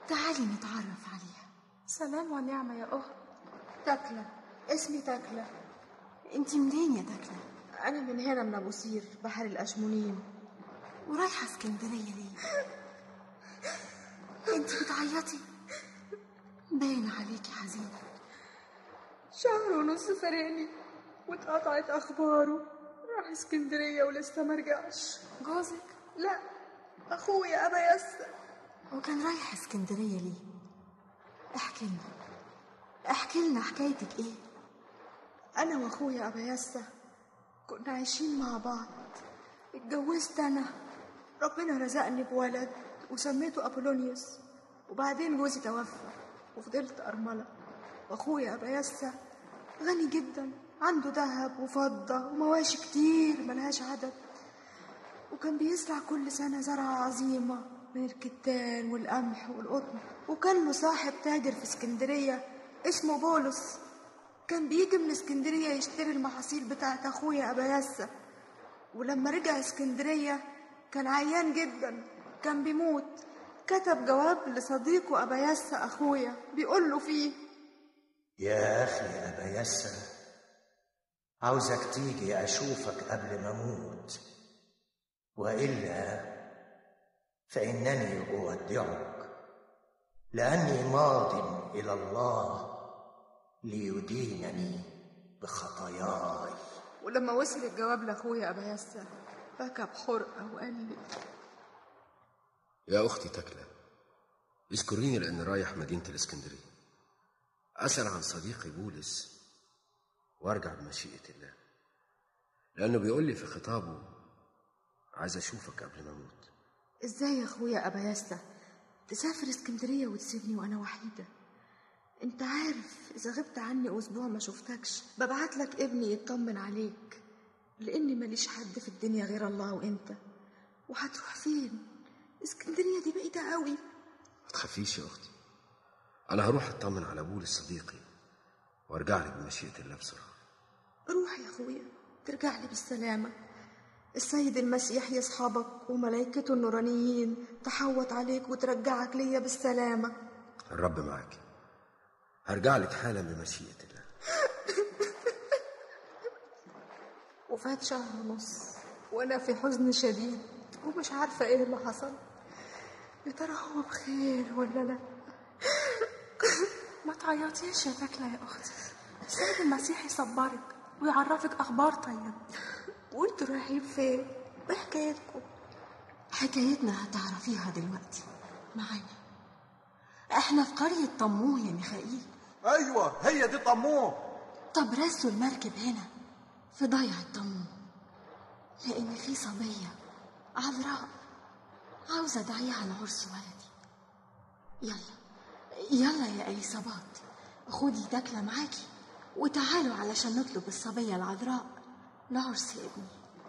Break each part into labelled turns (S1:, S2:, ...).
S1: تعالي نتعرف عليها
S2: سلام ونعمة يا أخت
S3: تكلة اسمي تكلة
S1: انت منين يا تكلة
S3: أنا من هنا من أبو سير بحر الأشمونين
S1: ورايحة اسكندرية ليه انت بتعيطي باين عليكي حزينة
S3: شهر ونص فرقني واتقطعت أخباره راح اسكندرية ولسه مرجعش
S1: جوزك
S3: لا أخويا أبا يسر
S1: وكان رايح اسكندرية ليه احكي لنا احكي لنا حكايتك ايه
S3: أنا وأخويا أبا يسر كنا عايشين مع بعض اتجوزت أنا ربنا رزقني بولد وسميته أبولونيوس وبعدين جوزي توفى وفضلت أرملة وأخويا أبا يسر غني جدا عنده ذهب وفضة ومواشي كتير ملهاش عدد وكان بيزرع كل سنة زرعة عظيمة من الكتان والقمح والقطن وكان له صاحب تاجر في اسكندرية اسمه بولس كان بيجي من اسكندرية يشتري المحاصيل بتاعت أخويا أبا يسة ولما رجع اسكندرية كان عيان جدا كان بيموت كتب جواب لصديقه أبا يسة أخويا بيقول له فيه
S4: يا أخي أبا يسر عاوزك تيجي أشوفك قبل ما أموت وإلا فإنني أودعك لأني ماض إلى الله ليدينني بخطاياي
S3: ولما وصل الجواب لأخويا أبا يسة بكى بحرقة وقال لي
S5: يا أختي تكلة اذكريني لأني رايح مدينة الإسكندرية أسأل عن صديقي بولس وأرجع بمشيئة الله لأنه بيقول لي في خطابه عايز أشوفك قبل ما أموت
S3: ازاي يا اخويا ابا يسة تسافر اسكندرية وتسيبني وانا وحيدة انت عارف اذا غبت عني اسبوع ما شفتكش ببعت لك ابني يطمن عليك لاني ماليش حد في الدنيا غير الله وانت وهتروح فين اسكندرية دي بعيدة قوي
S5: ما تخافيش يا أختي أنا هروح أطمن على بولس صديقي وأرجع لك بمشيئة الله بسرعة
S3: روح يا اخويا ترجع لي بالسلامة السيد المسيح يصحبك وملائكته النورانيين تحوط عليك وترجعك ليا بالسلامة
S5: الرب معاك هرجع لك حالا بمشيئة الله
S3: وفات شهر ونص وانا في حزن شديد ومش عارفة ايه اللي حصل يا ترى هو بخير ولا لا
S2: ما تعيطيش يا تكلة يا أختي السيد المسيح يصبرك ويعرفك أخبار طيب
S3: وانتوا رايحين فين ايه حكايتكم
S1: حكايتنا هتعرفيها دلوقتي معانا احنا في قرية طموه يا ميخائيل
S6: ايوه هي دي طموح
S1: طب رسوا المركب هنا في ضيعة طموه لأن في صبية عذراء عاوزة أدعيها لعرس ولدي يلا يلا يا إليصابات خدي تكلة معاكي وتعالوا علشان نطلب الصبية العذراء لعرس ابني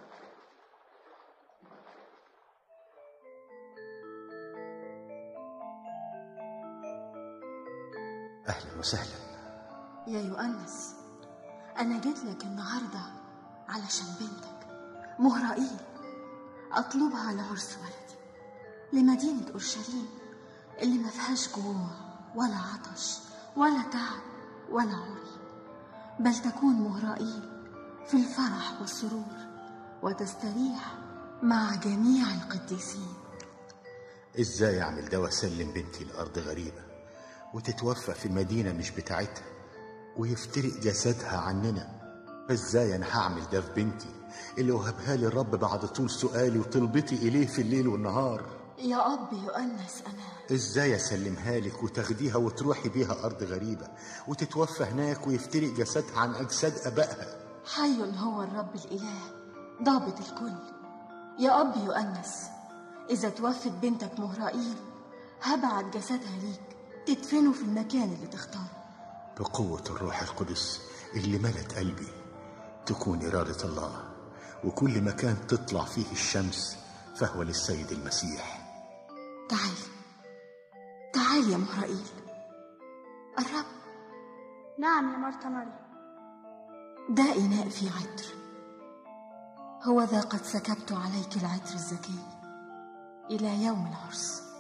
S4: أهلا وسهلا
S1: يا يؤنس أنا جيت لك النهاردة علشان بنتك مهرائيل أطلبها لعرس ولدي لمدينة أورشليم اللي ما فيهاش جوع ولا عطش ولا تعب ولا عري بل تكون مهرائيل في الفرح والسرور وتستريح مع جميع القديسين
S7: ازاي اعمل ده واسلم بنتي لارض غريبه وتتوفى في مدينه مش بتاعتها ويفترق جسدها عننا ازاي انا هعمل ده في بنتي اللي وهبها لي الرب بعد طول سؤالي وطلبتي اليه في الليل والنهار
S1: يا أب يؤنس أنا
S7: ازاي اسلمها لك وتاخديها وتروحي بيها ارض غريبه وتتوفى هناك ويفترق جسدها عن اجساد ابائها
S1: حي هو الرب الإله ضابط الكل يا أب يؤنس إذا توفت بنتك مهرائيل هبعت جسدها ليك تدفنه في المكان اللي تختاره
S7: بقوه الروح القدس اللي ملت قلبي تكون اراده الله وكل مكان تطلع فيه الشمس فهو للسيد المسيح
S1: تعال تعال يا مهرائيل الرب
S2: نعم يا مرتا مريم
S1: ده إناء في عطر هو ذا قد سكبت عليك العطر الزكي إلى يوم العرس